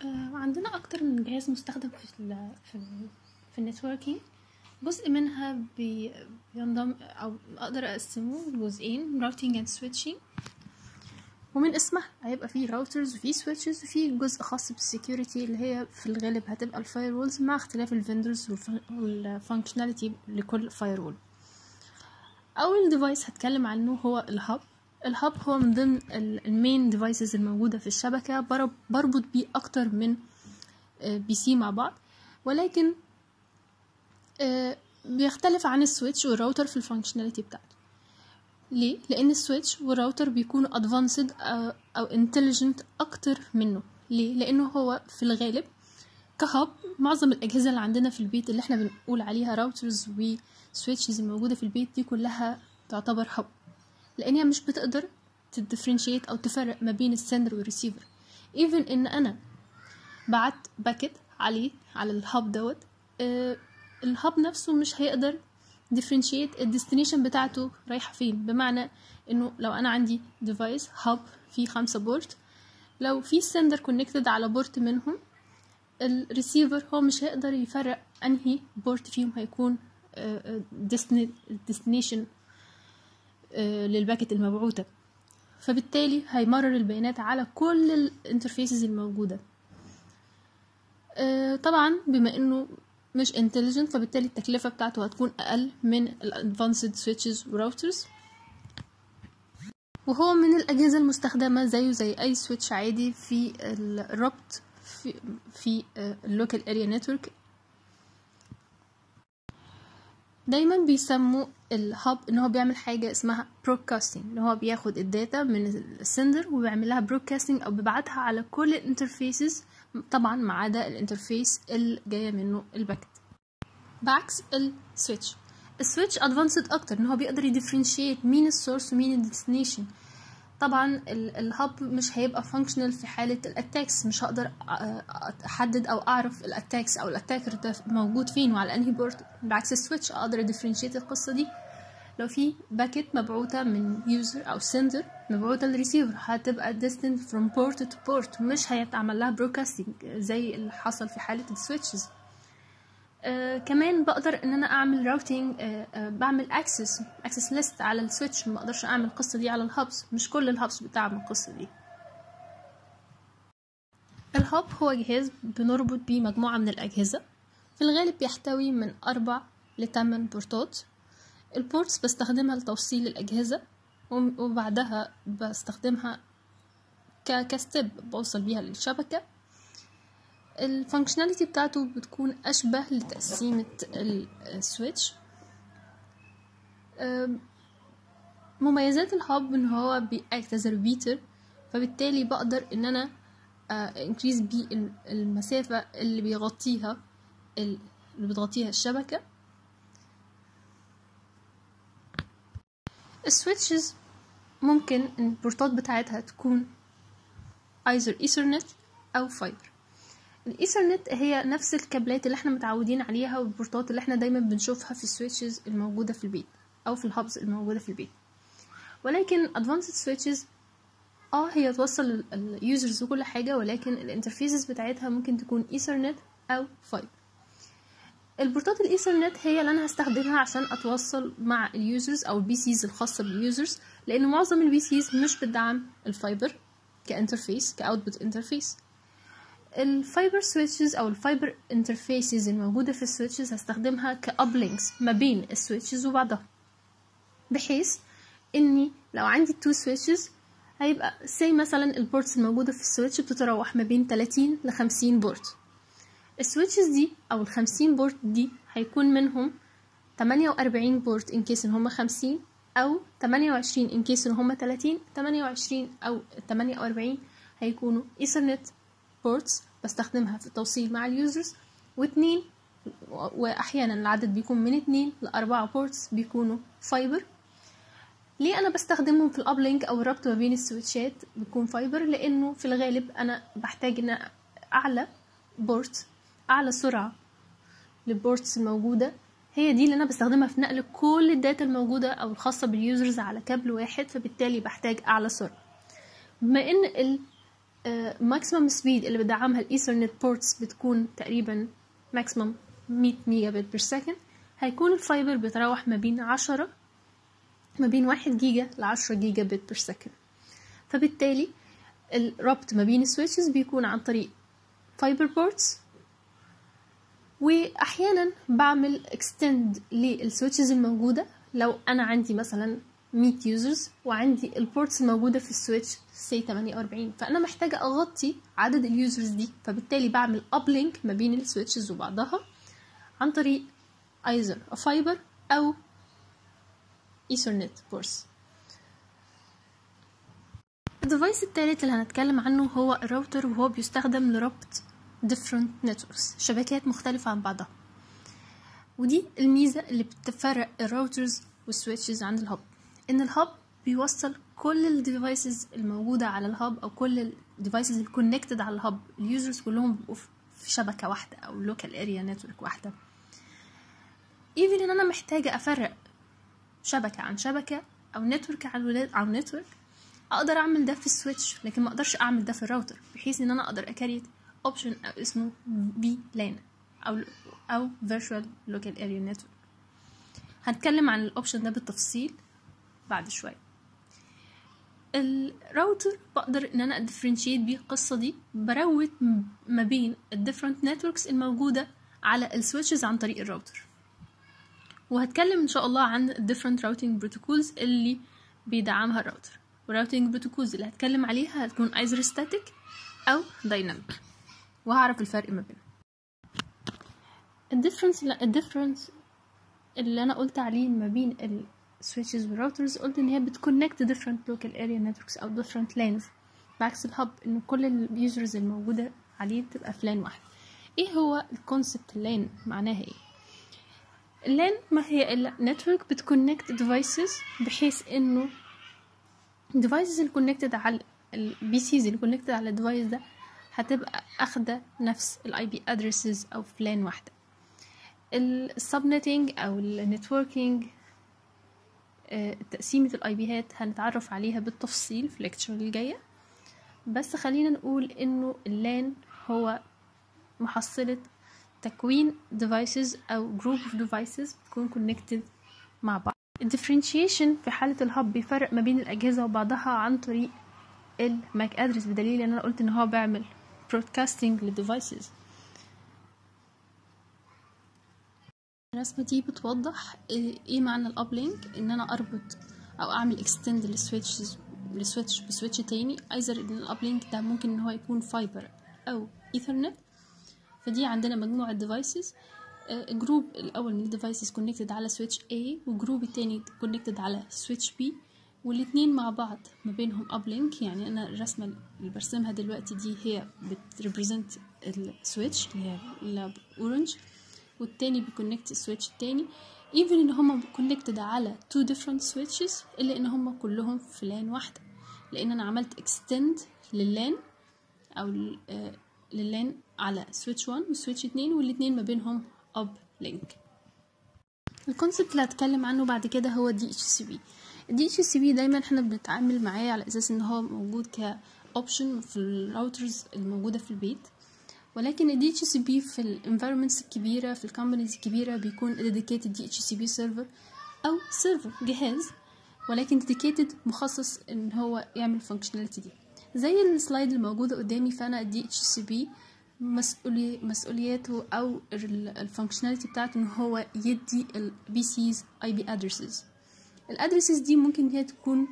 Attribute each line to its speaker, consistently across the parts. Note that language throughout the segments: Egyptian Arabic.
Speaker 1: آه، عندنا أكتر من جهاز مستخدم في ال في ال في النتوركينج جزء منها بي بينضم أو أقدر أقسمه لجزئين راوتينج اند switching ومن اسمها هيبقى فيه راوترز وفيه switches وفيه جزء خاص بالسكيورتي اللي هي في الغالب هتبقى الفايرولز مع اختلاف الفندرز والفانكشناليتي لكل فايرول أول ديفايس هتكلم عنه هو الهاب الهاب هو من ضمن المين ديفايسز الموجودة في الشبكة برب- بربط بيه أكتر من بي سي مع بعض ولكن آه، بيختلف عن السويتش والراوتر في الفانكشناليتي بتاعته ليه؟ لأن السويتش والراوتر بيكونوا ادفانسد أو انتليجنت أكتر منه ليه؟ لأنه هو في الغالب كهاب معظم الأجهزة اللي عندنا في البيت اللي احنا بنقول عليها راوترز وسويتشز الموجودة في البيت دي كلها تعتبر هاب لأن هي مش بتقدر تدفرنشيت أو تفرق ما بين السندر والريسيفر ايفن ان انا بعت باكت عليه على الهاب دوت آه الهاب نفسه مش هيقدر differentiate الديستنيشن بتاعته رايحة فين بمعنى انه لو انا عندي ديفايس هاب فيه خمسة بورت لو في سندر كونكتد على بورت منهم الريسيفر هو مش هيقدر يفرق انهي بورت فيهم هيكون ديستنيشن للباكت المبعوثة فبالتالي هيمرر البيانات على كل الانترفيسز الموجودة آه، طبعا بما انه مش intelligent فبالتالي التكلفة بتاعته هتكون أقل من ال advanced switches و routers وهو من الأجهزة المستخدمة زيه زي أي سويتش عادي في الربط في, في اللوكال اريا نتورك دايما بيسموا الهاب ان هو بيعمل حاجه اسمها broadcasting ان هو بياخد الداتا من السندر وبيعملها broadcasting او بيبعتها على كل الانترفيسز طبعا ما عدا الانترفيس اللي جايه منه الباكت بعكس السويتش السويتش ادفانسد اكتر ان هو بيقدر يديفرنشيت مين السورس ومين الديستنيشن طبعا الهاب مش هيبقى فانكشنال في حاله الاتاكس مش هقدر احدد او اعرف الاتاكس او الاتاكر ده موجود فين وعلى انهي بورت بعكس السويتش اقدر اديفرنشيت القصه دي لو في باكيت مبعوثة من يوزر أو سندر مبعوثة للريسيفر هتبقى distant from port to port مش هيتعمل لها broadcasting زي اللي حصل في حالة السويتشز آه كمان بقدر ان انا اعمل راوتينج آه آه بعمل اكسس اكسس ليست على السويتش ما اقدرش اعمل القصه دي على الهابس مش كل الهابس بتعمل القصه دي الهاب هو جهاز بنربط بيه مجموعه من الاجهزه في الغالب بيحتوي من أربع لتمن بورتات البورتس بستخدمها لتوصيل الأجهزة وبعدها بستخدمها كستيب بوصل بيها للشبكة الفانكشناليتي بتاعته بتكون أشبه لتقسيمة السويتش مميزات الهاب ان هو بيأكت as a repeater فبالتالي بقدر ان انا انكريز بيه المسافة اللي بيغطيها اللي بتغطيها الشبكة السويتشز ممكن البورتات بتاعتها تكون either ايثرنت او فايبر الايثرنت هي نفس الكابلات اللي احنا متعودين عليها والبورتات اللي احنا دايما بنشوفها في السويتشز الموجودة في البيت او في الهابز الموجودة في البيت ولكن advanced switches اه هي توصل اليوزرز وكل حاجة ولكن الانترفيسز بتاعتها ممكن تكون ايثرنت او فايبر البورتات الايثرنت هي اللي انا هستخدمها عشان اتواصل مع اليوزرز او البي سيز الخاصه باليوزرز لان معظم البي سيز مش بتدعم الفايبر كانترفيس كاوتبوت انترفيس الفايبر سويتشز او الفايبر انترفيسز الموجوده في السويتشز هستخدمها كابلينكس ما بين السويتشز وبعضها بحيث اني لو عندي تو سويتشز هيبقى سي مثلا البورتس الموجوده في السويتش بتتراوح ما بين 30 ل 50 بورت السويتشز دي او ال 50 بورت دي هيكون منهم 48 بورت ان كيس ان هم 50 او 28 ان كيس ان هم 30 28 او 48 هيكونوا ايثرنت بورتس بستخدمها في التوصيل مع اليوزرز واثنين واحيانا العدد بيكون من اتنين لاربعة بورتس بيكونوا فايبر ليه انا بستخدمهم في الابلينك او الربط ما بين السويتشات بيكون فايبر لانه في الغالب انا بحتاج ان اعلى بورت اعلى سرعه للبورتس الموجوده هي دي اللي انا بستخدمها في نقل كل الداتا الموجوده او الخاصه باليوزرز على كابل واحد فبالتالي بحتاج اعلى سرعه بما ان ماكسيمم سبيد اللي بدعمها الايثرنت بورتس بتكون تقريبا ماكسيمم 100 ميجا بت بير سكند هيكون الفايبر بيتراوح ما بين 10 ما بين 1 جيجا ل 10 جيجا بت بير سكند فبالتالي الربط ما بين السويتشز بيكون عن طريق فايبر بورتس واحيانا بعمل اكستند للسويتشز الموجوده لو انا عندي مثلا 100 يوزرز وعندي البورتس الموجوده في السويتش سي 48 فانا محتاجه اغطي عدد اليوزرز دي فبالتالي بعمل ابلينك ما بين السويتشز وبعضها عن طريق ايزر فايبر او ايثرنت بورس الديفايس الثالث اللي هنتكلم عنه هو الراوتر وهو بيستخدم لربط different networks شبكات مختلفة عن بعضها ودي الميزة اللي بتفرق الراوترز والسويتشز عن الهب ان الهب بيوصل كل الديفايسز الموجودة على الهب او كل الديفايسز الكونكتد على الهب اليوزرز كلهم بيبقوا في شبكة واحدة او لوكال اريا نتورك واحدة ايفن ان انا محتاجة افرق شبكة عن شبكة او نتورك عن عن نتورك اقدر اعمل ده في السويتش لكن ما اقدرش اعمل ده في الراوتر بحيث ان انا اقدر اكريت اوبشن اسمه بي لان او او virtual local area network هنتكلم عن الاوبشن ده بالتفصيل بعد شويه الراوتر بقدر ان انا ادفرنشيت بيه القصه دي بروت ما بين الديفرنت نتوركس الموجوده على السويتشز عن طريق الراوتر وهتكلم ان شاء الله عن الديفرنت راوتنج بروتوكولز اللي بيدعمها الراوتر والراوتنج بروتوكولز اللي هتكلم عليها هتكون ايزر ستاتيك او دايناميك وهعرف الفرق ما بينهم الديفرنس لا الديفرنس اللي انا قلت عليه ما بين السويتشز والراوترز قلت ان هي بتكونكت different local area networks او different lanes بعكس الهب ان كل اليوزرز الموجوده عليه تبقى في لان واحد ايه هو الكونسبت اللان معناها ايه اللان ما هي الا نتورك بتكونكت ديفايسز بحيث انه الديفايسز اللي كونكتد على البي سيز اللي كونكتد على الديفايس ده هتبقى اخده نفس الاي بي ادريسز او في لان واحده السبنتنج او النتوركينج تقسيمة الاي بيهات هنتعرف عليها بالتفصيل في الليكتشر الجاية بس خلينا نقول انه اللان هو محصلة تكوين devices او group of devices بتكون connected مع بعض الديفرنشيشن في حالة الهب بيفرق ما بين الأجهزة وبعضها عن طريق الماك ادرس بدليل ان انا قلت ان هو بيعمل broadcasting للديفايسز الرسمة دي بتوضح ايه معنى الابلينك ان انا اربط او اعمل اكستند للسويتشز لسويتش بسويتش تاني ايزر ان الابلينك ده ممكن ان هو يكون فايبر او ايثرنت فدي عندنا مجموعة ديفايسز جروب الاول من الديفايسز كونكتد على سويتش A وجروب التاني كونكتد على سويتش B والاتنين مع بعض ما بينهم ابلينك يعني انا الرسمه اللي برسمها دلوقتي دي هي بتريبريزنت السويتش اللي هي الاورنج والتاني بيكونكت السويتش التاني even ان هما كونكتد على two different switches الا ان هما كلهم في لان واحده لان انا عملت extend لللان او لللان على سويتش 1 وسويتش 2 والاتنين ما بينهم اب لينك الكونسبت اللي هتكلم عنه بعد كده هو دي اتش سي بي الدي اتش سي بي دايما احنا بنتعامل معاه على اساس ان هو موجود كاوبشن في الراوترز الموجوده في البيت ولكن الدي اتش سي بي في الانفيرمنتس الكبيره في الكومبانيز الكبيره بيكون ديديكيتد دي اتش سي بي سيرفر او سيرفر جهاز ولكن ديديكيتد مخصص ان هو يعمل الفانكشناليتي دي زي السلايد الموجوده قدامي فانا الدي اتش سي بي مسؤولي مسؤولياته او الفانكشناليتي بتاعته ان هو يدي البي سيز اي بي ادرسز الادرسز دي ممكن هي تكون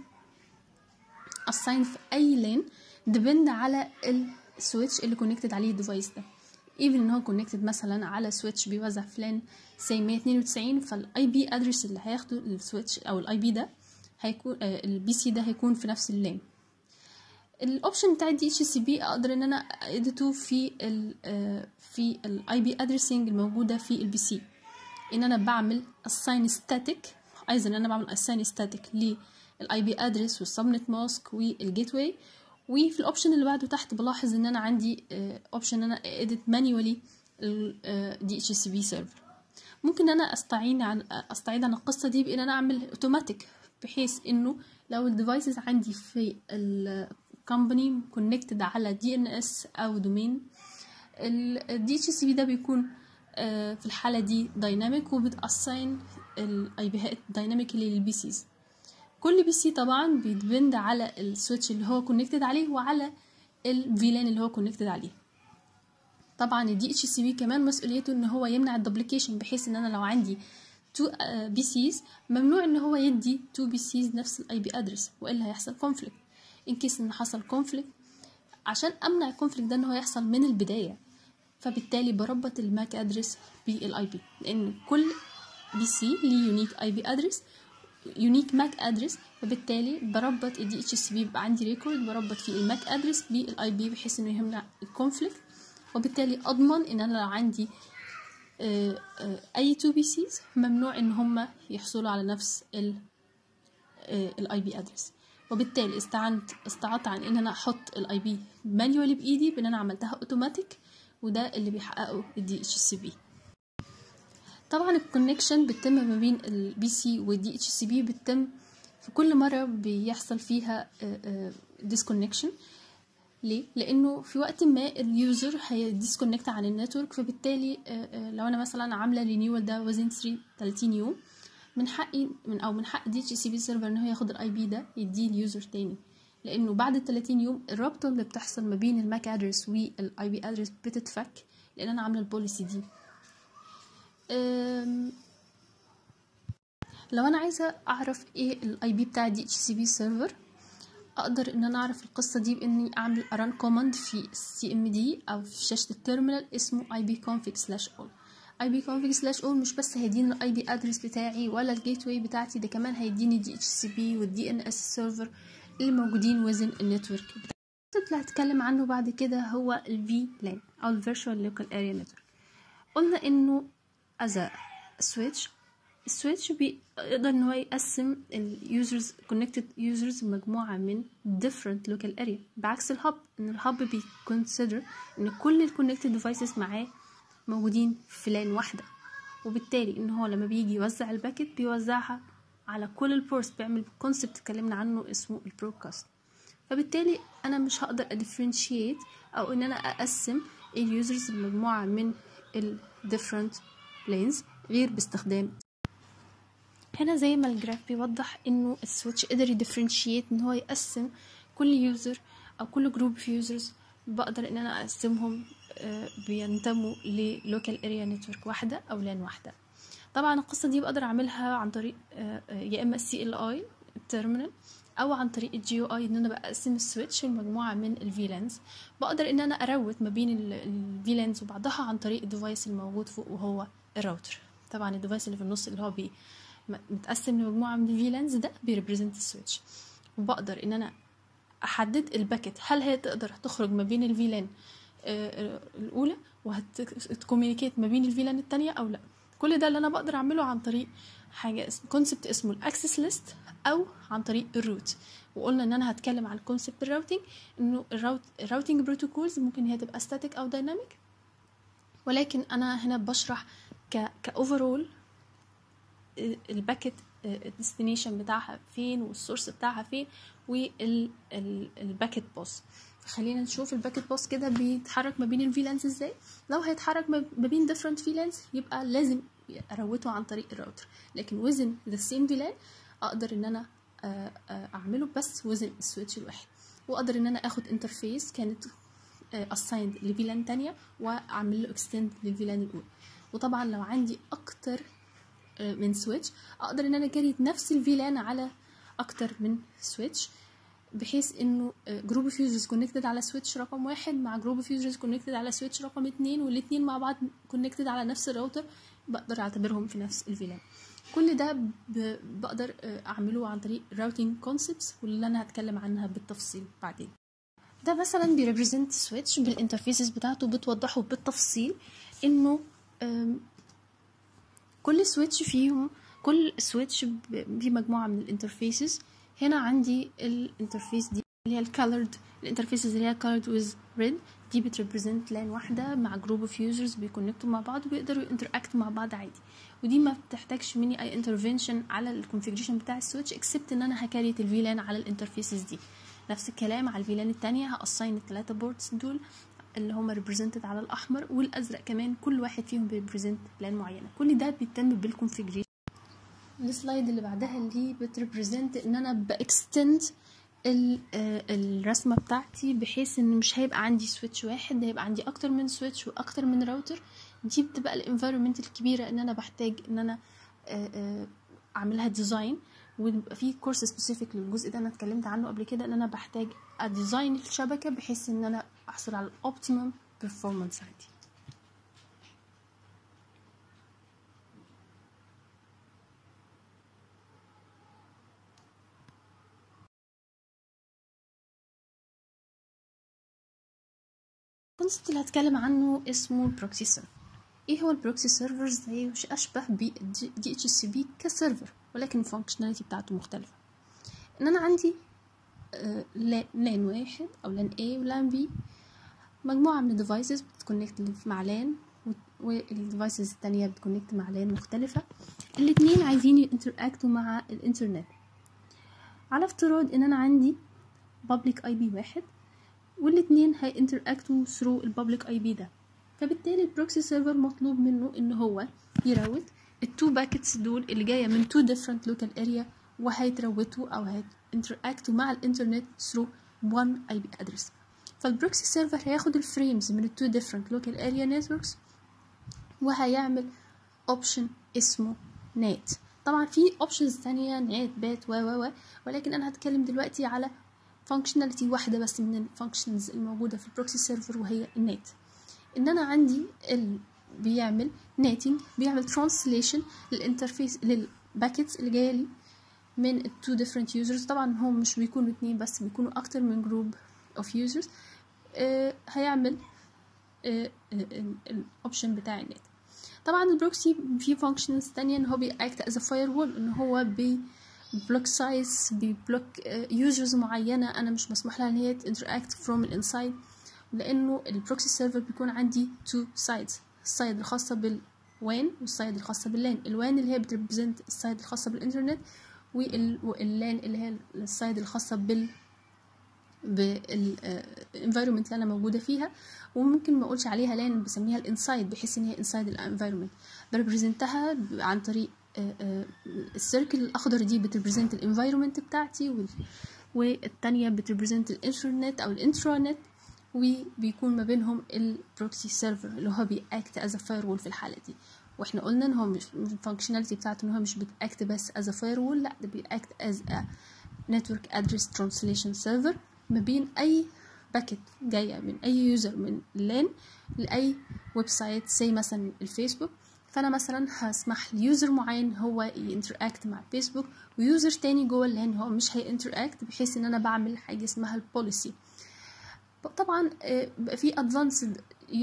Speaker 1: assign في اي لين ديبند على السويتش اللي كونكتد عليه الديفايس ده even ان هو كونكتد مثلا على سويتش بيوزع في لين سي 192 فالاي بي ادرس اللي هياخده السويتش او الاي بي ده هيكون البي سي ده هيكون في نفس اللين الاوبشن بتاع الدي اتش سي بي اقدر ان انا اديته في ال في الاي بي ادرسنج الموجوده في البي سي ان انا بعمل assign static عايزه ان انا بعمل assign static للاي بي ادرس والسبنت ماسك والجيت واي وفي الاوبشن اللي بعده تحت بلاحظ ان انا عندي اوبشن ان انا edit manually دي اتش سي بي سيرفر ممكن انا استعين عن استعيد عن القصه دي بان انا اعمل اوتوماتيك بحيث انه لو الديفايسز عندي في كومباني كونكتد على دي ان اس او دومين الدي اتش سي بي ده بيكون آه، في الحاله دي دايناميك وبتاساين الاي بيهات دايناميكلي للبي سيز كل بي سي طبعا بيدبند على السويتش اللي هو كونكتد عليه وعلى الفيلان اللي هو كونكتد عليه طبعا الدي اتش سي بي كمان مسؤوليته ان هو يمنع الدوبليكيشن بحيث ان انا لو عندي تو بي سيز ممنوع ان هو يدي تو بي سيز نفس الاي بي ادرس والا هيحصل كونفليكت ان كيس ان حصل كونفليكت عشان امنع الكونفليكت ده ان هو يحصل من البدايه فبالتالي بربط الماك ادرس بالاي بي لان كل بي سي ليه يونيك اي بي ادرس يونيك ماك ادرس فبالتالي بربط الدي اتش سي بي بيبقى عندي ريكورد بربط فيه الماك ادرس بالاي بي بحيث انه يمنع الكونفليكت وبالتالي اضمن ان انا لو عندي آه، آه، اي تو بي سيز ممنوع ان هم يحصلوا على نفس الاي بي ادرس وبالتالي استعنت استعدت عن ان انا احط الاي بي مانيوالي بايدي بان انا عملتها اوتوماتيك وده اللي بيحققه الدي اتش سي بي طبعا الكونكشن بتتم ما بين البي سي والدي اتش سي بي بتتم في كل مره بيحصل فيها ديسكونكشن ليه لانه في وقت ما اليوزر هيديسكونكت عن النتورك فبالتالي آه، آه، لو انا مثلا عامله رينيوال ده وزن 3 30 يوم من حقي من او من حق دي اتش سي بي سيرفر ان هو ياخد الاي بي ده يديه اليوزر تاني لانه بعد ال 30 يوم الرابطه اللي بتحصل ما بين الماك ادرس والاي بي ادرس بتتفك لان انا عامله البوليسي دي أم، لو انا عايزه اعرف ايه الاي بي بتاع دي اتش سي بي سيرفر اقدر ان انا اعرف القصه دي باني اعمل اران كوماند في السي ام دي او في شاشه التيرمينال اسمه اي بي config سلاش اول اي بي config سلاش اول مش بس هيديني الاي بي ادرس بتاعي ولا الجيت واي بتاعتي ده كمان هيديني دي اتش سي بي والدي ان اس سيرفر اللي موجودين وزن النتورك بتاعي اللي هتكلم عنه بعد كده هو الفي لان او الفيرتشوال لوكال اريا نتورك قلنا انه as a switch السويتش بيقدر ان هو يقسم اليوزرز كونكتد يوزرز مجموعه من different local area بعكس الهاب ان الهاب بيكونسيدر ان كل الكونكتد ديفايسز معاه موجودين في لان واحده وبالتالي ان هو لما بيجي يوزع الباكت بيوزعها على كل البورس بيعمل كونسبت اتكلمنا عنه اسمه البرودكاست فبالتالي انا مش هقدر اديفرنشيت او ان انا اقسم اليوزرز لمجموعه من ال different lanes غير باستخدام هنا زي ما الجراف بيوضح انه السويتش قدر يديفرنشيت ان هو يقسم كل يوزر او كل جروب في يوزرز بقدر ان انا اقسمهم آه، بينتموا للوكال اريا نتورك واحده او لان واحده طبعا القصه دي بقدر اعملها عن طريق آه، آه، يا اما السي ال اي التيرمينال او عن طريق الجي او اي ان انا بقسم السويتش لمجموعه من الفيلانز بقدر ان انا اروت ما بين الفيلانز وبعضها عن طريق الديفايس الموجود فوق وهو الراوتر طبعا الديفايس اللي في النص اللي هو بي م- متقسم لمجموعه من الفيلانز ده بيريبريزنت السويتش وبقدر ان انا احدد الباكت هل هي تقدر تخرج ما بين الفيلان آه، آه، الاولى وهتكوميونيكيت ما بين الفيلان التانية او لا كل ده اللي انا بقدر اعمله عن طريق حاجه كونسبت اسمه الاكسس ليست او عن طريق الروت وقلنا ان انا هتكلم عن كونسبت الراوتنج انه الراوت الراوتنج بروتوكولز ممكن هي تبقى ستاتيك او دايناميك ولكن انا هنا بشرح ك كاوفرول الباكت الديستنيشن بتاعها فين والسورس بتاعها فين والباكت باص فخلينا نشوف الباكت باص كده بيتحرك ما بين الفيلانز ازاي لو هيتحرك ما ما بين different فيلانز يبقى لازم اروته عن طريق الراوتر لكن within the same VLAN اقدر ان انا آه، آه، اعمله بس within السويتش الواحد واقدر ان انا اخد انترفيس كانت assigned لفيلان تانية واعمل له extend للفيلان الاولى وطبعا لو عندي اكتر آه، من سويتش اقدر ان انا كريت نفس الفيلان على اكتر من سويتش بحيث انه جروب اوف يوزرز كونكتد على سويتش رقم واحد مع جروب اوف يوزرز كونكتد على سويتش رقم اتنين والاتنين مع بعض كونكتد على نفس الراوتر بقدر اعتبرهم في نفس الفيلان كل ده ب- بقدر آه، اعمله عن طريق راوتنج كونسبتس واللي انا هتكلم عنها بالتفصيل بعدين ده مثلا بيريبريزنت سويتش بالانترفيسز بتاعته بتوضحه بالتفصيل انه آم، كل سويتش فيهم كل سويتش فيه مجموعة من الانترفيسز هنا عندي الانترفيس دي اللي هي الكالرد الانترفيسز اللي هي colored with red دي بتريبريزنت لان واحدة مع جروب اوف يوزرز بيكونكتوا مع بعض وبيقدروا ينتراكت مع بعض عادي ودي ما بتحتاجش مني اي انترفنشن على الكونفيجريشن بتاع السويتش اكسبت ان انا هكريت الفيلان على الانترفيسز دي نفس الكلام على الفيلان التانية هاساين التلاتة بورتس دول اللي هم ريبريزنتد على الاحمر والازرق كمان كل واحد فيهم بيريبريزنت لان معينه كل ده بيتم بالكونفيجريشن السلايد اللي بعدها اللي بتريبريزنت ان انا باكستند الرسمه بتاعتي بحيث ان مش هيبقى عندي سويتش واحد هيبقى عندي اكتر من سويتش واكتر من راوتر دي بتبقى الانفايرمنت الكبيره ان انا بحتاج ان انا اعملها ديزاين ويبقى في كورس سبيسيفيك للجزء ده انا اتكلمت عنه قبل كده ان انا بحتاج اديزاين الشبكه بحيث ان انا احصل على الاوبتيمم بيرفورمانس عندي الكونسبت اللي هتكلم عنه اسمه البروكسي سيرفر ايه هو البروكسي سيرفر زي مش اشبه بالدي اتش سي بي كسيرفر ولكن الفانكشناليتي بتاعته مختلفه ان انا عندي لان واحد او لان A ولان B مجموعه من الديفايسز بتكونكت مع لان والديفايسز التانية بتكونكت مع لان مختلفة الاتنين عايزين ينتراكتوا مع الانترنت على افتراض ان انا عندي بابليك اي بي واحد والاتنين هينتراكتوا ثرو البابليك اي بي ده فبالتالي البروكسي سيرفر مطلوب منه ان هو يراوت التو باكيتس دول اللي جايه من تو ديفرنت لوكال اريا وهيتروتوا او هينتراكتوا مع الانترنت ثرو one اي بي ادرس فالبروكسي سيرفر هياخد الفريمز من التو ديفرنت لوكال اريا نتوركس وهيعمل اوبشن اسمه نات طبعا في اوبشنز تانية نات بات و و و ولكن انا هتكلم دلوقتي على فانكشناليتي واحده بس من الفانكشنز الموجوده في البروكسي سيرفر وهي النات ان انا عندي ال بيعمل ناتنج بيعمل ترانسليشن للانترفيس للباكيتس اللي جايه لي من التو ديفرنت يوزرز طبعا هم مش بيكونوا اتنين بس بيكونوا اكتر من جروب اوف يوزرز آه هيعمل الاوبشن بتاع النت طبعا البروكسي فيه فانكشنز تانية ان هو بيأكت از فاير وول ان هو بي بلوك سايز بيبلوك يوزرز معينة انا مش مسموح لها ان هي تنتراكت فروم الانسايد لانه البروكسي سيرفر بيكون عندي تو سايدز السايد الخاصة بالوان والسايد الخاصة باللان الوان اللي هي بتريبريزنت السايد الخاصة بالانترنت واللان اللي هي السايد الخاصة بال بالانفايرمنت اللي انا موجوده فيها وممكن ما اقولش عليها لان بسميها الانسايد بحيث ان هي انسايد الانفايرمنت بريبريزنتها عن طريق السيركل الاخضر دي بتريبريزنت الانفايرمنت بتاعتي والتانية بتريبريزنت الانترنت او الانترانت وبيكون ما بينهم البروكسي سيرفر اللي هو بيأكت از فاير وول في الحاله دي واحنا قلنا ان هو مش الفانكشناليتي بتاعته ان هو مش بتأكت بس از فاير وول لا ده بيأكت از نتورك ادرس ترانسليشن سيرفر ما بين اي باكيت جايه من اي يوزر من لان لاي ويب سايت زي مثلا الفيسبوك فانا مثلا هسمح ليوزر معين هو ينتراكت مع فيسبوك ويوزر تاني جوه اللان هو مش هينتراكت بحيث ان انا بعمل حاجه اسمها البوليسي طبعا بقى في ادفانسد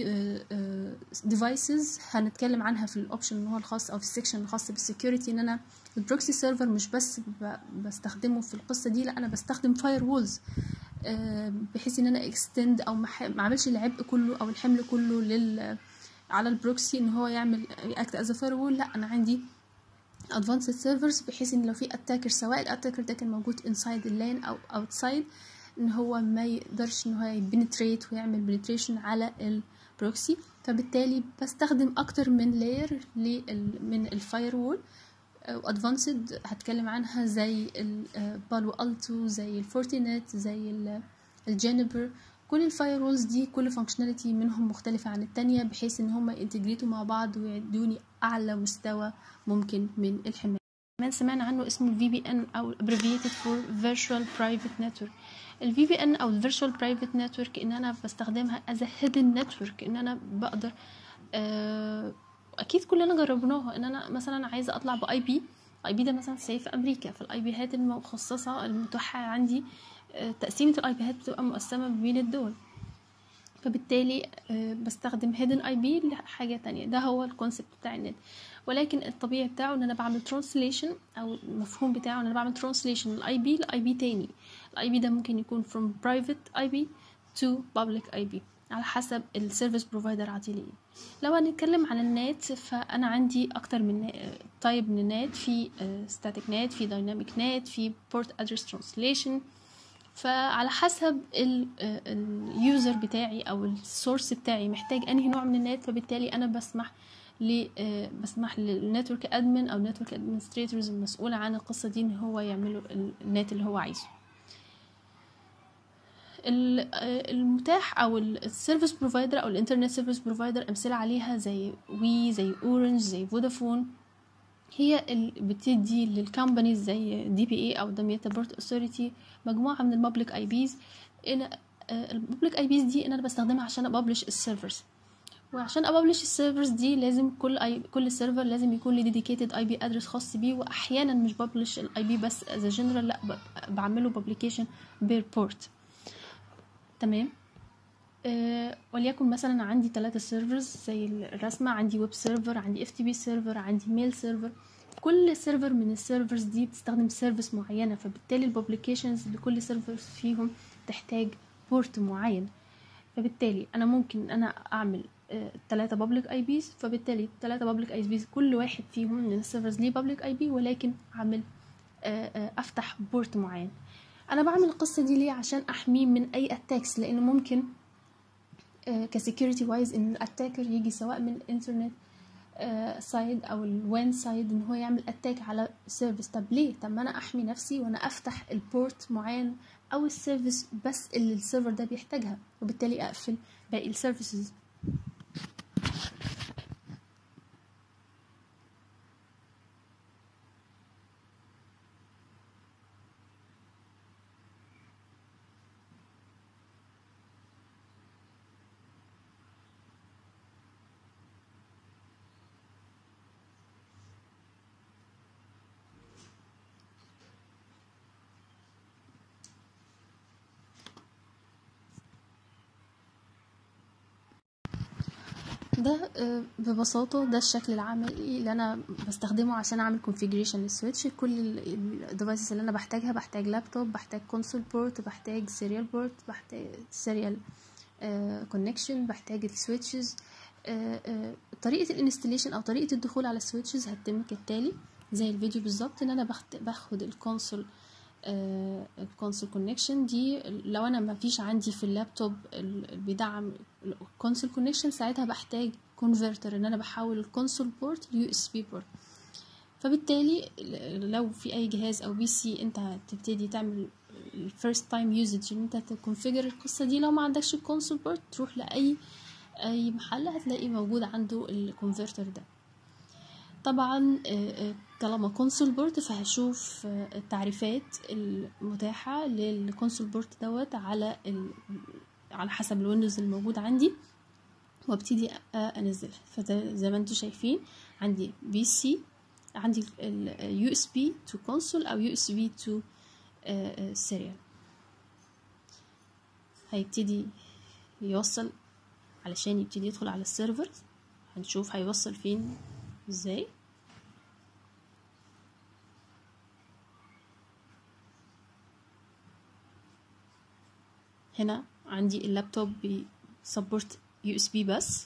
Speaker 1: ديفايسز هنتكلم عنها في الاوبشن اللي هو الخاص او في السكشن الخاص بالسكيورتي ان انا البروكسي سيرفر مش بس بستخدمه في القصه دي لا انا بستخدم فاير وولز بحيث ان انا اكستند او ما اعملش العبء كله او الحمل كله لل على البروكسي ان هو يعمل اكت از فاير وول لا انا عندي ادفانسد سيرفرز بحيث ان لو في اتاكر سواء الاتاكر ده كان موجود انسايد اللان او اوتسايد ان هو ما يقدرش ان هو يبنتريت ويعمل بنتريشن على البروكسي فبالتالي بستخدم اكتر من لاير من الفاير وول وادفانسد هتكلم عنها زي البالو التو زي الفورتينت زي الجينيبر كل الفاير وولز دي كل فانكشناليتي منهم مختلفة عن التانية بحيث ان هم ينتجريتوا مع بعض ويدوني اعلى مستوى ممكن من الحماية كمان سمعنا عنه اسمه ال VPN او abbreviated for Virtual Private Network ال VPN او ال Virtual Private Network ان انا بستخدمها as a hidden network ان انا بقدر أه اكيد كلنا جربناها ان انا مثلا عايزه اطلع باي بي اي بي ده مثلا سي في امريكا فالاي بيهات المخصصه المتاحه عندي تقسيمه الاي بيهات بتبقى مقسمه بين الدول فبالتالي بستخدم هيدن اي بي لحاجه تانية ده هو الكونسبت بتاع النت ولكن الطبيعي بتاعه ان انا بعمل ترانسليشن او المفهوم بتاعه ان انا بعمل ترانسليشن من الاي بي لاي بي تاني الاي بي ده ممكن يكون from private IP to public IP على حسب السيرفيس بروفايدر عاطي لي لو هنتكلم عن النت فانا عندي اكتر من تايب من النت في ستاتيك نت في دايناميك نت في بورت ادرس ترانسليشن فعلى حسب اليوزر بتاعي او السورس بتاعي محتاج انهي نوع من النت فبالتالي انا بسمح ل بسمح للنتورك ادمن او نتورك ادمنستريتورز المسؤول عن القصه دي ان هو يعملوا النت اللي هو عايزه المتاح او السيرفيس بروفايدر او الانترنت سيرفيس بروفايدر امثله عليها زي وي زي اورنج زي فودافون هي اللي بتدي للكومبانيز زي دي بي اي او دمياتا بورت اوثوريتي مجموعه من البابليك اي بيز البابليك اي بيز دي انا بستخدمها عشان ابلش السيرفرز وعشان ابلش السيرفرز دي لازم كل اي كل سيرفر لازم يكون لي ديديكيتد اي بي ادرس خاص بيه واحيانا مش ببلش الاي بي بس از جنرال لا بعمله بابليكيشن بير بورت تمام أه وليكن مثلا عندي ثلاثة سيرفرز زي الرسمة عندي ويب سيرفر عندي اف تي بي سيرفر عندي ميل سيرفر كل سيرفر من السيرفرز دي بتستخدم سيرفيس معينة فبالتالي الببليكيشنز لكل سيرفر فيهم تحتاج بورت معين فبالتالي انا ممكن انا اعمل ثلاثة بابليك اي بيز فبالتالي ثلاثة بابليك اي بيز كل واحد فيهم من السيرفرز ليه بابليك اي بي ولكن اعمل أه افتح بورت معين انا بعمل القصه دي ليه عشان احميه من اي اتاكس لان ممكن آه كسكيورتي وايز ان الاتاكر يجي سواء من الانترنت آه سايد او الوين سايد ان هو يعمل اتاك على سيرفيس طب ليه طب ما انا احمي نفسي وانا افتح البورت معين او السيرفيس بس اللي السيرفر ده بيحتاجها وبالتالي اقفل باقي السيرفيسز ده ببساطة ده الشكل العملي اللي أنا بستخدمه عشان أعمل configuration للسويتش كل الديفايسز اللي أنا بحتاجها بحتاج لابتوب بحتاج كونسول بورت بحتاج سيريال بورت بحتاج سيريال كونكشن بحتاج السويتشز طريقة الانستليشن أو طريقة الدخول على السويتشز هتتم كالتالي زي الفيديو بالظبط إن أنا باخد الكونسول الكونسول كونكشن دي لو انا ما فيش عندي في اللابتوب بيدعم الكونسول كونكشن ساعتها بحتاج كونفرتر ان انا بحول الكونسول بورت ليو اس بي بورت فبالتالي لو في اي جهاز او بي سي انت هتبتدي تعمل الفيرست تايم يوزج ان انت تكونفيجر القصه دي لو ما عندكش الكونسول بورت تروح لاي اي محل هتلاقي موجود عنده الكونفرتر ده طبعا طالما كونسول بورت فهشوف التعريفات المتاحة للكونسول بورت دوت على ال... على حسب الويندوز الموجود عندي وابتدي انزلها فزي ما انتم شايفين عندي بي سي عندي اليو اس بي تو كونسول او يو اس بي تو سيريال هيبتدي يوصل علشان يبتدي يدخل على السيرفر هنشوف هيوصل فين ازاي هنا عندي اللابتوب بيسبورت يو اس بي بس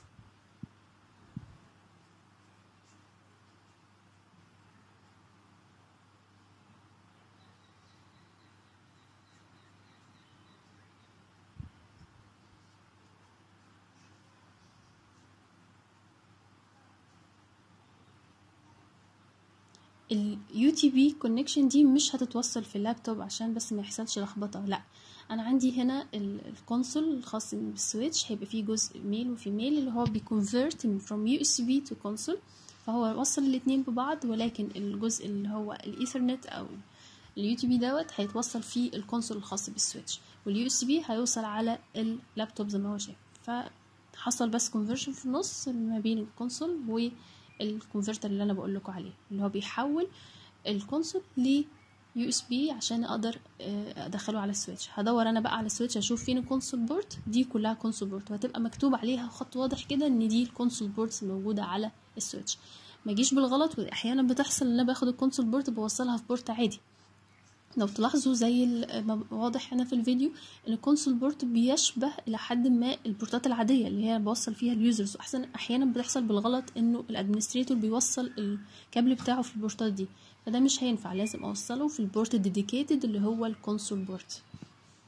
Speaker 1: اليو تي بي كونكشن دي مش هتتوصل في اللابتوب عشان بس ما يحصلش لخبطه لا انا عندي هنا الكونسول الخاص بالسويتش هيبقى فيه جزء ميل وفي ميل اللي هو بيكونفرت فروم يو اس بي تو كونسول فهو وصل الاتنين ببعض ولكن الجزء اللي هو الايثرنت او اليو تي بي دوت هيتوصل فيه الكونسول الخاص بالسويتش واليو اس بي هيوصل على اللابتوب زي ما هو شايف فحصل بس كونفرشن في النص ما بين الكونسول والكونفرتر اللي انا بقول لكم عليه اللي هو بيحول الكونسول ل يو اس بي عشان اقدر ادخله على السويتش هدور انا بقى على السويتش اشوف فين الكونسول بورت دي كلها كونسول بورت وهتبقى مكتوب عليها خط واضح كده ان دي الكونسول بورتس موجوده على السويتش ما يجيش بالغلط واحيانا بتحصل ان انا باخد الكونسول بورت بوصلها في بورت عادي لو تلاحظوا زي واضح هنا في الفيديو ان الكونسول بورت بيشبه الى حد ما البورتات العاديه اللي هي بوصل فيها اليوزرز واحسن احيانا بتحصل بالغلط انه الادمنستريتور بيوصل الكابل بتاعه في البورتات دي فده مش هينفع لازم اوصله في البورت الديديكيتد اللي هو الكونسول بورت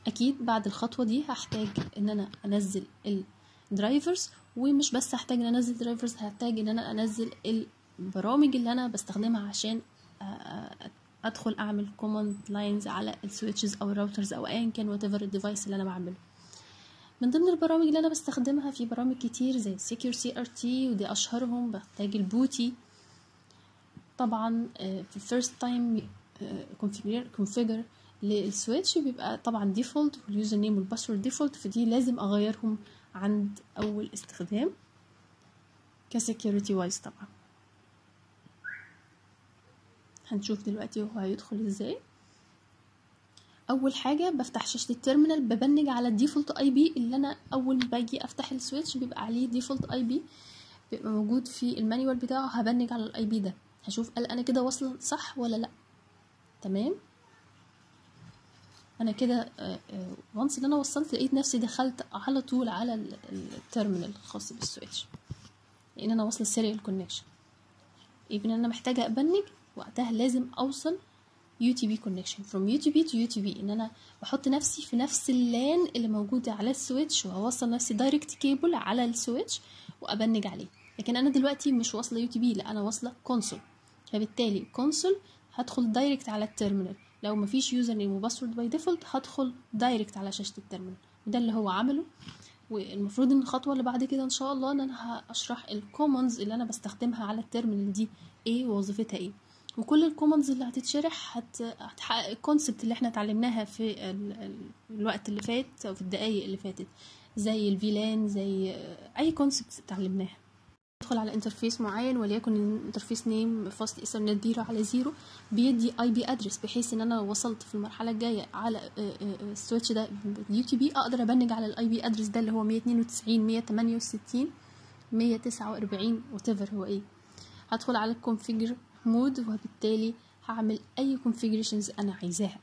Speaker 1: اكيد بعد الخطوه دي هحتاج ان انا انزل الدرايفرز ومش بس هحتاج ان انزل درايفرز هحتاج ان انا انزل البرامج اللي انا بستخدمها عشان ادخل اعمل كوماند لاينز على السويتشز او الراوترز او ايا كان وات ايفر الديفايس اللي انا بعمله من ضمن البرامج اللي انا بستخدمها في برامج كتير زي سيكيور سي ار تي ودي اشهرهم بحتاج البوتي طبعا في الفيرست تايم كونفيجر للسويتش بيبقى طبعا ديفولت واليوزر نيم والباسورد ديفولت فدي لازم اغيرهم عند اول استخدام كسكيورتي وايز طبعا هنشوف دلوقتي هو هيدخل ازاي اول حاجه بفتح شاشه التيرمينال ببنج على الديفولت اي بي اللي انا اول ما باجي افتح السويتش بيبقى عليه ديفولت اي بي بيبقى موجود في المانيوال بتاعه هبنج على الاي بي ده هشوف هل انا كده واصله صح ولا لا تمام انا كده وانس ان انا وصلت لقيت نفسي دخلت على طول على التيرمينال الخاص بالسويتش لان انا واصله السيريال كونكشن يبقى انا محتاجه ابنج وقتها لازم اوصل يو تي بي كونكشن فروم يو تي بي تو يو تي بي ان انا بحط نفسي في نفس اللان اللي موجوده على السويتش وهوصل نفسي دايركت كيبل على السويتش وابنج عليه لكن انا دلوقتي مش واصله يو تي بي لا انا واصله كونسول فبالتالي كونسول هدخل دايركت على التيرمينال لو مفيش يوزر نيم وباسورد باي ديفولت هدخل دايركت على شاشه التيرمينال وده اللي هو عمله والمفروض ان الخطوه اللي بعد كده ان شاء الله ان انا هشرح الكومنز اللي انا بستخدمها على التيرمينال دي ايه ووظيفتها ايه وكل الكومنز اللي هتتشرح هت... هتحقق الكونسبت اللي احنا اتعلمناها في ال... ال... الوقت اللي فات او في الدقايق اللي فاتت زي الفيلان زي اي كونسبت اتعلمناها ادخل على انترفيس معين وليكن الانترفيس نيم فاست ايثرنت زيرو على زيرو بيدي اي بي ادرس بحيث ان انا لو وصلت في المرحله الجايه على السويتش ده باليو تي بي اقدر ابنج على الاي بي ادرس ده اللي هو 192 168 149 وات هو ايه هدخل على الكونفيجر مود وبالتالي هعمل اي configurations انا عايزاها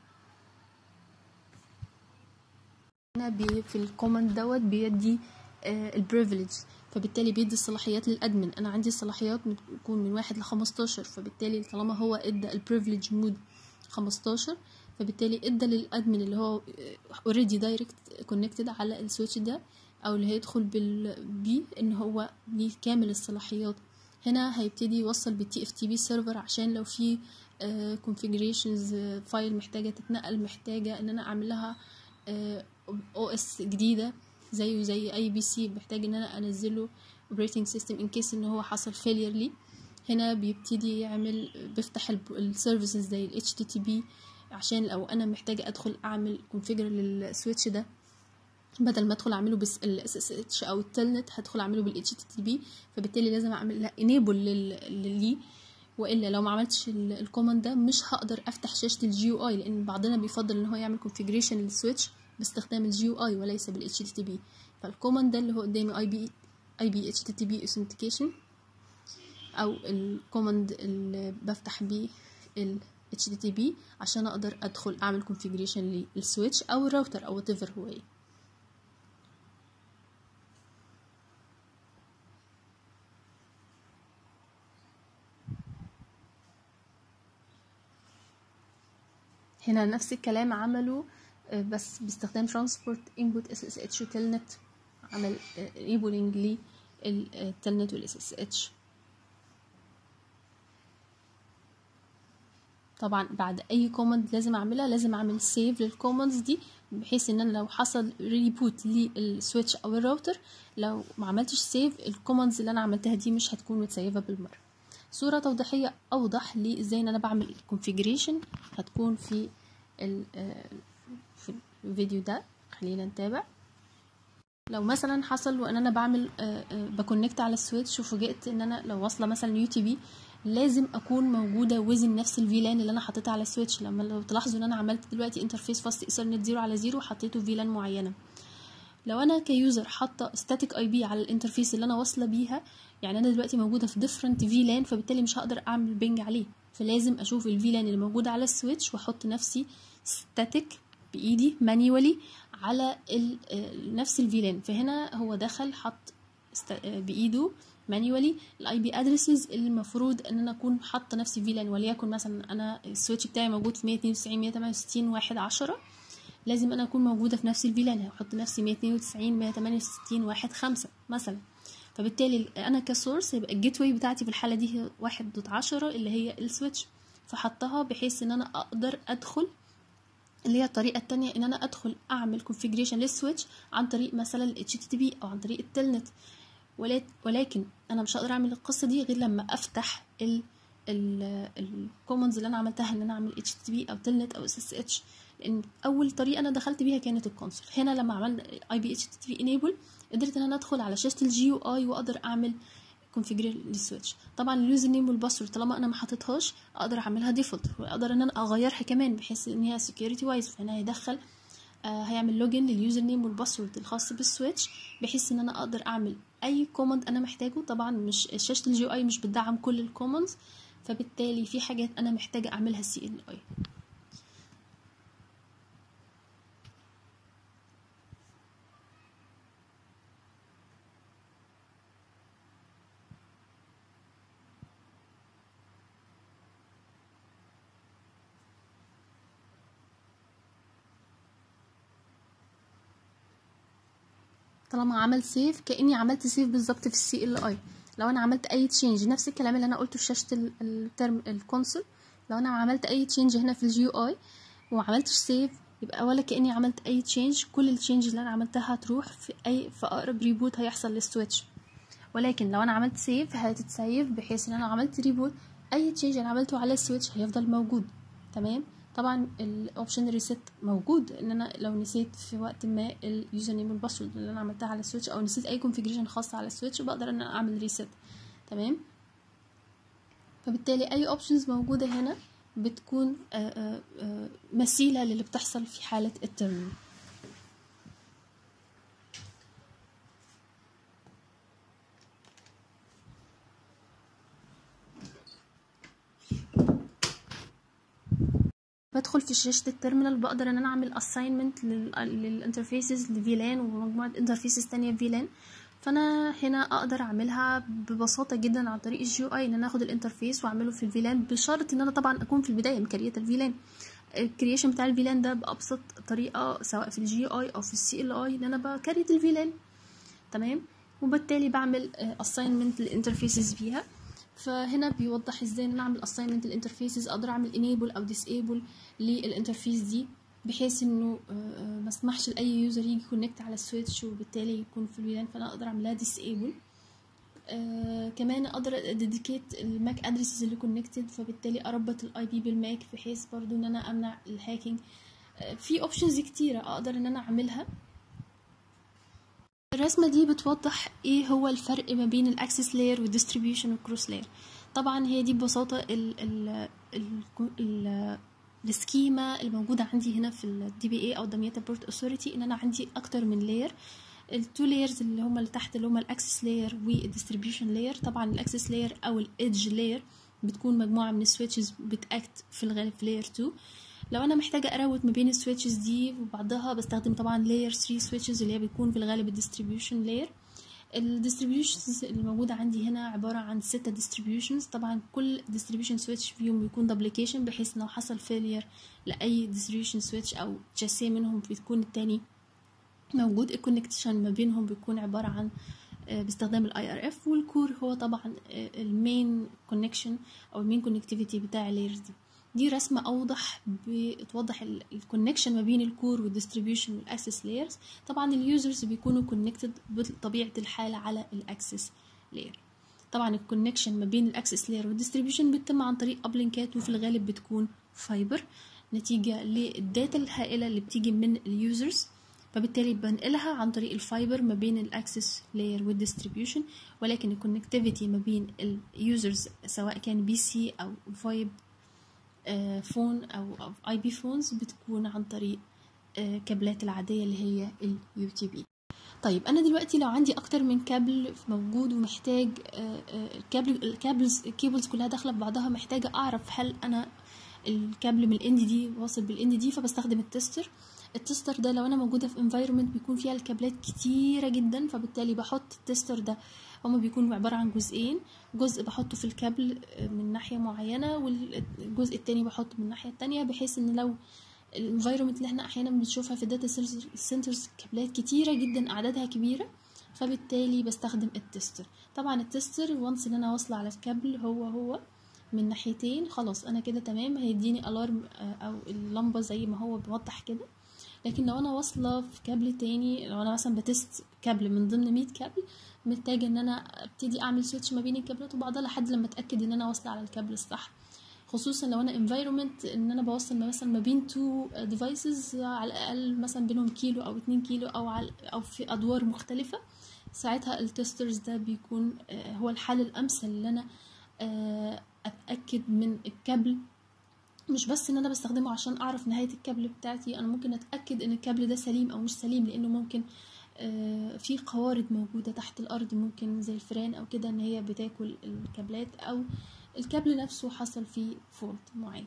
Speaker 1: هنا بي في الكوماند دوت بيدي آه البريفليج فبالتالي بيدي الصلاحيات للادمن انا عندي الصلاحيات بتكون من واحد لخمستاشر فبالتالي طالما هو ادى البريفليج مود خمستاشر فبالتالي ادى للادمن اللي هو اوريدي دايركت كونكتد على السويتش ده او اللي هيدخل بالبي ان هو ليه كامل الصلاحيات هنا هيبتدي يوصل بالتي اف تي بي سيرفر عشان لو في كونفيجريشنز فايل محتاجه تتنقل محتاجه ان انا اعمل لها او اس جديده زيه زي اي بي سي محتاج ان انا انزله اوبريتنج سيستم ان كيس ان هو حصل فيلير لي هنا بيبتدي يعمل بيفتح السيرفيسز زي ال HTTP عشان لو انا محتاجه ادخل اعمل كونفيجر للسويتش ده بدل ما ادخل اعمله بس ال SSH او التلنت هدخل اعمله بال HTTP فبالتالي لازم اعمل لها enable ليه والا لو ما عملتش الكوماند ده مش هقدر افتح شاشه الجي يو اي لان بعضنا بيفضل ان هو يعمل كونفيجريشن للسويتش باستخدام الجي يو اي وليس بال HTTP فالكوماند ده اللي هو قدامي اي بي اي بي HTTP authentication او الكوماند اللي بفتح بيه ال HTTP عشان اقدر ادخل اعمل كونفيجريشن للسويتش او الراوتر او whatever هو ايه هنا نفس الكلام عمله بس باستخدام ترانسبورت انبوت اس اس اتش وتلنت عمل انيبلنج للتلنت والاس اس اتش طبعا بعد اي كوماند لازم اعملها لازم اعمل سيف للكوماندز دي بحيث ان انا لو حصل ريبوت للسويتش او الراوتر لو ما عملتش سيف الكوماندز اللي انا عملتها دي مش هتكون متسيفه بالمره صورة توضيحية أوضح لي إزاي إن أنا بعمل الكونفيجريشن هتكون في في الفيديو ده خلينا نتابع لو مثلا حصل وان انا بعمل بكونكت على السويتش وفوجئت ان انا لو واصله مثلا يو تي بي لازم اكون موجوده وزن نفس الفيلان اللي انا حطيتها على السويتش لما لو تلاحظوا ان انا عملت دلوقتي انترفيس فاست ايثرنت زيرو على زيرو حطيته فيلان معينه لو انا كيوزر حاطه ستاتيك اي بي على الانترفيس اللي انا واصله بيها يعني انا دلوقتي موجوده في ديفرنت فيلان فبالتالي مش هقدر اعمل بينج عليه فلازم اشوف الفيلان اللي موجوده على السويتش واحط نفسي ستاتيك بايدي مانيوالي على نفس الفيلان فهنا هو دخل حط بايده مانيوالي الاي بي ادريسز اللي المفروض ان انا اكون حاطه نفسي فيلان وليكن مثلا انا السويتش بتاعي موجود في 192 168 1 10 لازم انا اكون موجوده في نفس الفيلان هحط نفسي 192 168 واحد خمسة مثلا فبالتالي انا كسورس يبقى الجيت واي بتاعتي في الحاله دي هي واحد دوت عشرة اللي هي السويتش فحطها بحيث ان انا اقدر ادخل اللي هي الطريقة التانية ان انا ادخل اعمل configuration للسويتش عن طريق مثلا ال HTTP او عن طريق التلنت ولكن انا مش هقدر اعمل القصة دي غير لما افتح ال الكومنز اللي انا عملتها ان انا اعمل HTTP او تلنت او SSH لان اول طريقة انا دخلت بيها كانت الكونسول هنا لما عملنا اي بي HTTP enable قدرت ان انا ادخل على شاشة الجي يو اي واقدر اعمل كونفيجر للسويتش طبعا اليوزر نيم والباسورد طالما انا ما حطيتهاش اقدر اعملها ديفولت واقدر ان انا اغيرها كمان بحيث ان هي سكيورتي وايز فهنا هيدخل آه هيعمل لوجن لليوزر نيم والباسورد الخاص بالسويتش بحيث ان انا اقدر اعمل اي كوماند انا محتاجه طبعا مش شاشه الجي اي مش بتدعم كل الكوماندز فبالتالي في حاجات انا محتاجه اعملها سي ال اي طالما عمل سيف كاني عملت سيف بالظبط في السي ال اي لو انا عملت اي تشينج نفس الكلام اللي انا قلته في شاشه الترم الكونسول لو انا عملت اي تشينج هنا في الجي اي وما عملتش سيف يبقى ولا كاني عملت اي تشينج كل التشينج اللي انا عملتها هتروح في اي في اقرب ريبوت هيحصل للسويتش ولكن لو انا عملت سيف هتتسيف بحيث ان انا عملت ريبوت اي تشينج انا عملته على السويتش هيفضل موجود تمام طبعا الاوبشن ريست موجود ان انا لو نسيت في وقت ما اليوزر نيم والباسورد اللي انا عملتها على السويتش او نسيت اي كونفيجريشن خاصه على السويتش بقدر ان انا اعمل ريست تمام فبالتالي اي اوبشنز موجوده هنا بتكون آآ آآ مثيله للي بتحصل في حاله الترمينال بدخل في شاشة التيرمينال بقدر ان انا اعمل اساينمنت للانترفيسز لفيلان ومجموعة انترفيسز تانية فيلان فانا هنا اقدر اعملها ببساطة جدا عن طريق الجي اي ان انا اخد الانترفيس واعمله في الفيلان بشرط ان انا طبعا اكون في البداية مكرية الفيلان الكرييشن بتاع الفيلان ده بابسط طريقة سواء في الجي اي او في السي ال اي ان انا بكريت الفيلان تمام وبالتالي بعمل اساينمنت للانترفيسز فيها فهنا بيوضح ازاي ان انا اعمل اساينمنت الانترفيسز اقدر اعمل انيبل او ديسيبل للانترفيس دي بحيث انه ما اسمحش لاي يوزر يجي كونكت على السويتش وبالتالي يكون في الفيلان فانا اقدر اعملها ديسيبل آه كمان اقدر اديكيت الماك ادريسز اللي كونكتد فبالتالي اربط الاي بي بالماك بحيث برضو ان انا امنع الهاكينج آه في اوبشنز كتيره اقدر ان انا اعملها الرسمة دي بتوضح ايه هو الفرق ما بين الاكسس لاير والديستريبيوشن والكروس لاير طبعا هي دي ببساطة ال ال ال ال السكيما الموجودة عندي هنا في الدي بي اي او دمياتا بورت اوثوريتي ان انا عندي اكتر من لاير التو لايرز اللي هما اللي تحت اللي هما الاكسس لاير والديستريبيوشن لاير طبعا الاكسس لاير او الايدج لاير بتكون مجموعة من السويتشز بتاكت في الغالب في لاير 2 لو انا محتاجه اراوت ما بين السويتشز دي وبعضها بستخدم طبعا لاير 3 سويتشز اللي هي بتكون في الغالب الديستريبيوشن لاير الديستريبيوشنز الموجوده عندي هنا عباره عن ستة ديستريبيوشنز طبعا كل ديستريبيوشن سويتش فيهم بيكون دبليكيشن بحيث لو حصل فيلير لاي ديستريبيوشن سويتش او شاسيه منهم بتكون التاني موجود الكونكتيشن ما بينهم بيكون عباره عن باستخدام الاي ار اف والكور هو طبعا المين كونكشن او المين كونكتيفيتي بتاع اللايرز دي دي رسمة أوضح بتوضح الكونكشن ما بين الكور والديستريبيوشن والأكسس لايرز طبعا اليوزرز بيكونوا كونكتد بطبيعة الحال على الأكسس لاير طبعا الكونكشن ما بين الأكسس لاير والديستريبيوشن بتتم عن طريق أبلينكات وفي الغالب بتكون فايبر نتيجة للداتا الهائلة اللي بتيجي من اليوزرز فبالتالي بنقلها عن طريق الفايبر ما بين الاكسس لاير والديستريبيوشن ولكن الكونكتيفيتي ما بين اليوزرز سواء كان بي سي او فايب فون او اي بي فونز بتكون عن طريق كابلات العاديه اللي هي اليو تي بي طيب انا دلوقتي لو عندي اكتر من كابل موجود ومحتاج الكابل الكابلز الكيبلز كلها داخله في بعضها محتاجه اعرف هل انا الكابل من الاند دي واصل بالاند دي فبستخدم التستر التستر ده لو انا موجوده في انفايرمنت بيكون فيها الكابلات كتيره جدا فبالتالي بحط التستر ده هما بيكونوا عبارة عن جزئين جزء بحطه في الكابل من ناحية معينة والجزء التاني بحطه من الناحية التانية بحيث ان لو الانفايرمنت اللي احنا احيانا بنشوفها في الداتا سنترز كابلات كتيره جدا اعدادها كبيره فبالتالي بستخدم التستر طبعا التستر وانس ان انا واصله على الكابل هو هو من ناحيتين خلاص انا كده تمام هيديني الارم او اللمبه زي ما هو بيوضح كده لكن لو انا واصله في كابل تاني لو انا مثلا بتست كابل من ضمن 100 كابل محتاجه ان انا ابتدي اعمل سويتش ما بين الكابلات وبعضها لحد لما اتاكد ان انا واصله على الكابل الصح خصوصا لو انا environment ان انا بوصل مثلا ما بين تو ديفايسز على الاقل مثلا بينهم كيلو او اتنين كيلو او على او في ادوار مختلفه ساعتها التسترز ده بيكون هو الحل الامثل اللي انا اتاكد من الكابل مش بس ان انا بستخدمه عشان اعرف نهايه الكابل بتاعتي انا ممكن اتاكد ان الكابل ده سليم او مش سليم لانه ممكن في قوارض موجودة تحت الأرض ممكن زي الفئران أو كده إن هي بتاكل الكابلات أو الكابل نفسه حصل فيه فولت معين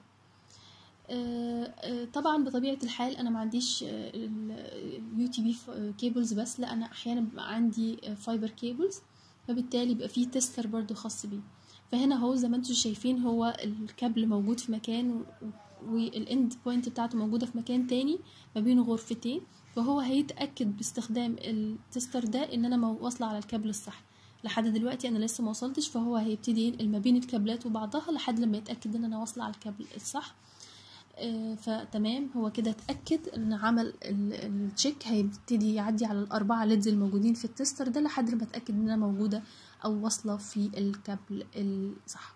Speaker 1: طبعا بطبيعة الحال أنا ما عنديش اليو تي بي كيبلز بس لا أنا أحيانا بيبقى عندي فايبر كيبلز فبالتالي بيبقى فيه تستر برضو خاص بيه فهنا هو زي ما انتم شايفين هو الكابل موجود في مكان والاند بوينت بتاعته موجودة في مكان تاني ما بين غرفتين فهو هيتأكد باستخدام التستر ده ان انا واصلة على الكابل الصح لحد دلوقتي انا لسه ما وصلتش فهو هيبتدي ينقل ما بين الكابلات وبعضها لحد لما يتأكد ان انا واصلة على الكابل الصح آه فتمام هو كده اتأكد ان عمل التشيك هيبتدي يعدي على الاربعة ليدز الموجودين في التستر ده لحد لما اتأكد ان انا موجودة او واصلة في الكابل الصح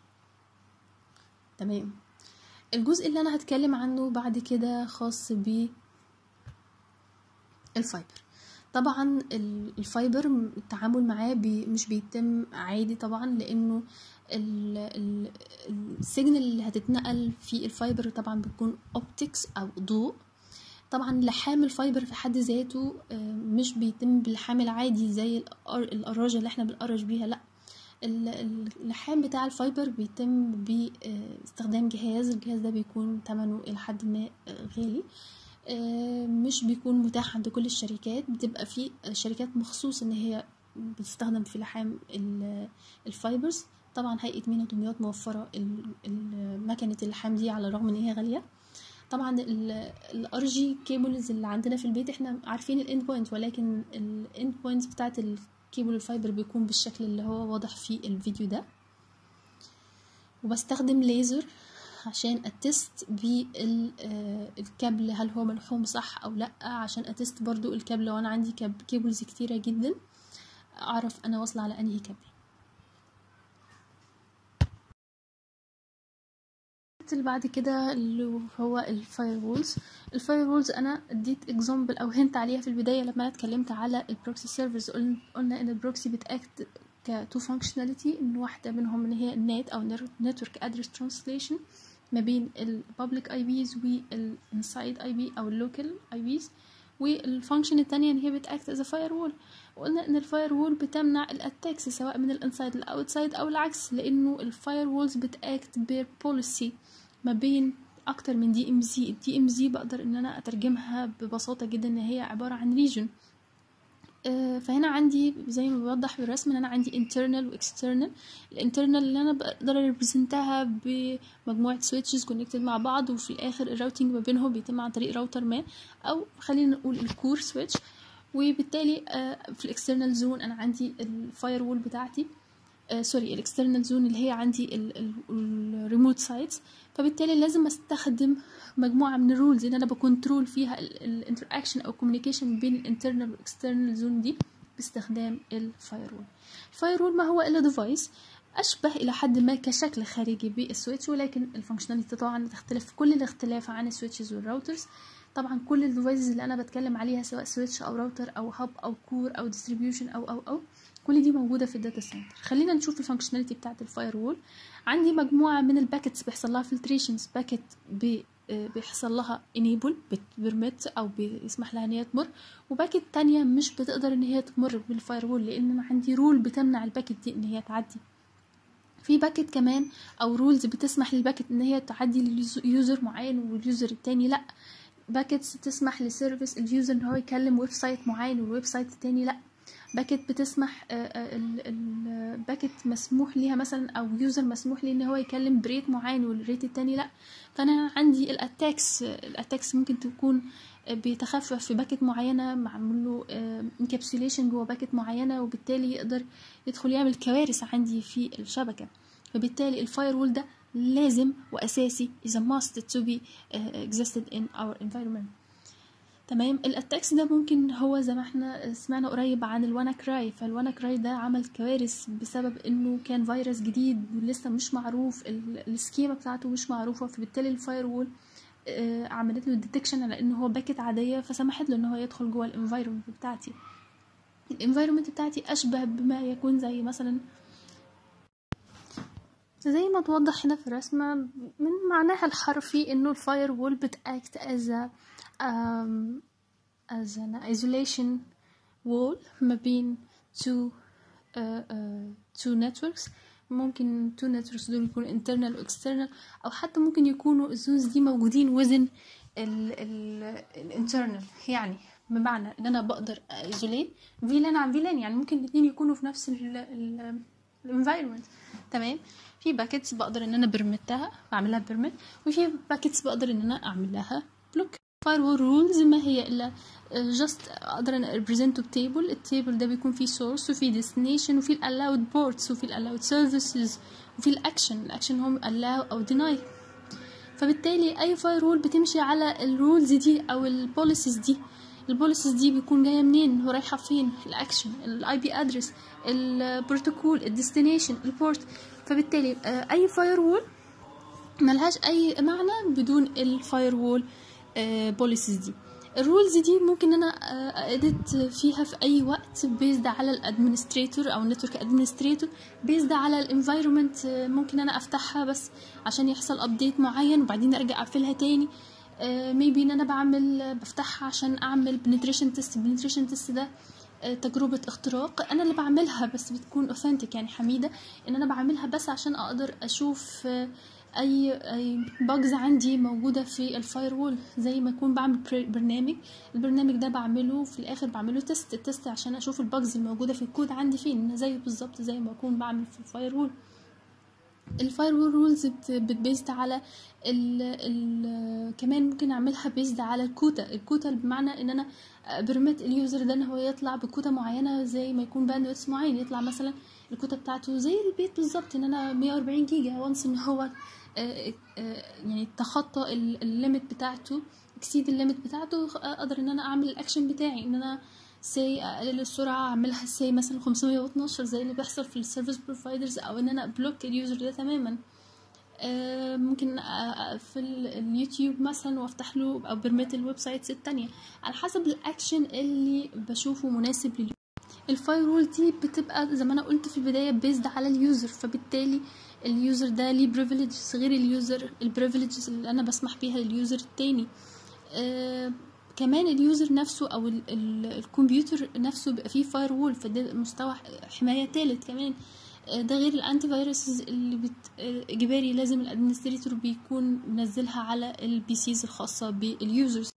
Speaker 1: تمام الجزء اللي انا هتكلم عنه بعد كده خاص ب الفايبر طبعا الفايبر التعامل معاه بي مش بيتم عادي طبعا لانه السيجنال اللي هتتنقل في الفايبر طبعا بتكون اوبتكس او ضوء طبعا لحام الفايبر في حد ذاته مش بيتم باللحام العادي زي القراجة اللي احنا بنقرج بيها لا اللحام بتاع الفايبر بيتم باستخدام جهاز الجهاز ده بيكون ثمنه الى حد ما غالي مش بيكون متاح عند كل الشركات بتبقى في شركات مخصوص ان هي بتستخدم في لحام الفايبرز طبعا هيئة مينا دمياط موفرة مكنة اللحام دي على الرغم ان هي غالية طبعا الار جي كيبلز اللي عندنا في البيت احنا عارفين الاند بوينت ولكن الاند بوينت بتاعت الكيبل الفايبر بيكون بالشكل اللي هو واضح في الفيديو ده وبستخدم ليزر عشان اتست بالكابل هل هو ملحوم صح او لا عشان اتست برضو الكابل لو انا عندي كيبلز كتيرة جدا اعرف انا واصلة على انهي كابل اللي بعد كده اللي هو الفاير وولز الفاير وولز انا اديت اكزامبل او هنت عليها في البدايه لما انا اتكلمت على البروكسي سيرفرز قلنا ان البروكسي بتاكت كتو فانكشناليتي ان واحده منهم ان هي النت او نتورك ادرس ترانسليشن ما بين البابليك اي بيز والانسايد اي بي او اللوكال اي بيز والفانكشن التانية ان هي بتاكت از فاير وول وقلنا ان الفاير وول بتمنع الاتاكس سواء من الانسايد للاوتسايد او العكس لانه الفاير وولز بتاكت ببوليسي ما بين اكتر من دي ام زي الدي ام زي بقدر ان انا اترجمها ببساطه جدا ان هي عباره عن ريجن فهنا عندي زي ما بوضح بالرسم ان انا عندي internal و external الانترنال اللي انا بقدر ريبريزنتها بمجموعه سويتشز كونكتد مع بعض وفي الاخر الراوتنج ما بينهم بيتم عن طريق راوتر ما او خلينا نقول الكور سويتش وبالتالي في الاكسترنال زون انا عندي الفاير وول بتاعتي آه سوري الاكسترنال زون اللي هي عندي الريموت سايتس فبالتالي لازم استخدم مجموعه من الرولز ان انا بكنترول فيها الانتراكشن او كوميونيكيشن بين الانترنال والاكسترنال زون دي باستخدام الفاير وول الفاير وول ما هو الا ديفايس اشبه الى حد ما كشكل خارجي بالسويتش ولكن الفانكشناليتي طبعا تختلف كل الاختلاف عن السويتشز والراوترز طبعا كل الديفايسز اللي انا بتكلم عليها سواء سويتش او راوتر او هاب او كور او ديستريبيوشن او او او كل دي موجودة في الداتا سنتر خلينا نشوف الفانكشناليتي بتاعت الفاير وول عندي مجموعة من الباكتس بيحصل لها فلتريشنز باكت بيحصل لها enable بتبرمت او بيسمح لها ان هي تمر وباكت تانية مش بتقدر ان هي تمر بالفاير وول لان انا عندي رول بتمنع الباكت دي ان هي تعدي في باكت كمان او رولز بتسمح للباكت ان هي تعدي ليوزر معين واليوزر التاني لا باكتس تسمح لسيرفيس اليوزر ان هو يكلم ويب سايت معين والويب سايت التاني لا باكت بتسمح الباكت مسموح ليها مثلا او يوزر مسموح ليه ان هو يكلم بريت معين والريت التاني لا فانا عندي الاتاكس الاتاكس ممكن تكون بيتخفف في باكت معينه معمول له انكابسوليشن جوه باكت معينه وبالتالي يقدر يدخل يعمل كوارث عندي في الشبكه فبالتالي الفاير وول ده لازم واساسي is a must to be uh, existed in our environment تمام الاتاكس ده ممكن هو زي ما احنا سمعنا قريب عن الوانا كراي فالوانا كراي ده عمل كوارث بسبب انه كان فيروس جديد ولسه مش معروف السكيما بتاعته مش معروفه فبالتالي الفاير وول آه عملت له ديتكشن على انه هو باكت عاديه فسمحت له ان هو يدخل جوه الانفايرمنت بتاعتي الانفايرمنت بتاعتي اشبه بما يكون زي مثلا زي ما توضح هنا في الرسمة من معناها الحرفي انه الفاير وول بتاكت as a um, as an isolation wall ما بين two uh, uh, two networks ممكن two networks دول يكونوا internal و external او حتى ممكن يكونوا الزونز دي موجودين within ال ال الانترنال يعني بمعنى ان انا بقدر ايزوليت فيلان عن فيلان يعني ممكن الاتنين يكونوا في نفس الانفايرمنت تمام في باكيتس بقدر ان انا برمتها بعملها برمت وفي باكيتس بقدر ان انا اعمل لها بلوك firewall rules ما هي الا جاست اقدر انا ابريزنته بتيبل التيبل ده بيكون فيه source وفيه destination وفيه allowed ports وفيه allowed services وفيه الاكشن الاكشن هم allow او deny فبالتالي اي firewall بتمشي على الرولز دي او البوليسيز دي البوليسيز دي بيكون جايه منين ورايحه فين الاكشن الاي بي ادرس البروتوكول الديستنيشن البورت فبالتالي اي فاير وول ملهاش اي معنى بدون الفاير وول بوليسيز دي الرولز دي ممكن انا اديت فيها في اي وقت بيزد على الادمنستريتور او النتورك ادمنستريتور بيزد على الانفايرمنت ممكن انا افتحها بس عشان يحصل ابديت معين وبعدين ارجع اقفلها تاني ميبي ان انا بعمل بفتحها عشان اعمل بنتريشن تيست بنتريشن تيست ده تجربة اختراق انا اللي بعملها بس بتكون اوثنتيك يعني حميدة ان انا بعملها بس عشان اقدر اشوف اي اي باجز عندي موجودة في الفاير وول زي ما اكون بعمل برنامج البرنامج ده بعمله في الاخر بعمله تيست التيست عشان اشوف الباجز الموجودة في الكود عندي فين زي بالظبط زي ما اكون بعمل في الفاير وول الفاير وول رولز بتبيزد على ال ال كمان ممكن اعملها بيزد على الكوتا الكوتا بمعنى ان انا برمت اليوزر ده ان هو يطلع بكوتا معينه زي ما يكون باندويث معين يطلع مثلا الكوتا بتاعته زي البيت بالظبط ان انا 140 جيجا وانس ان هو يعني تخطى الليميت بتاعته اكسيد الليميت بتاعته اقدر ان انا اعمل الاكشن بتاعي ان انا سي اقلل السرعه اعملها سي مثلا 512 زي اللي بيحصل في السيرفيس بروفايدرز او ان انا بلوك اليوزر ده تماما آه ممكن اقفل اليوتيوب مثلا وافتح له او برميت الويب سايتس التانية على حسب الاكشن اللي بشوفه مناسب لليوزر الفاير وول دي بتبقى زي ما انا قلت في البدايه بيزد على اليوزر فبالتالي اليوزر ده ليه بريفليجز غير اليوزر البريفليجز اللي انا بسمح بيها لليوزر التاني آه كمان اليوزر نفسه او ال ال الكمبيوتر نفسه بيبقى فيه فاير وول فده مستوى حمايه تالت كمان ده غير الانتي فيروسز اللي بت... اجباري لازم الادمنستريتور بيكون منزلها على البي سيز الخاصه باليوزرز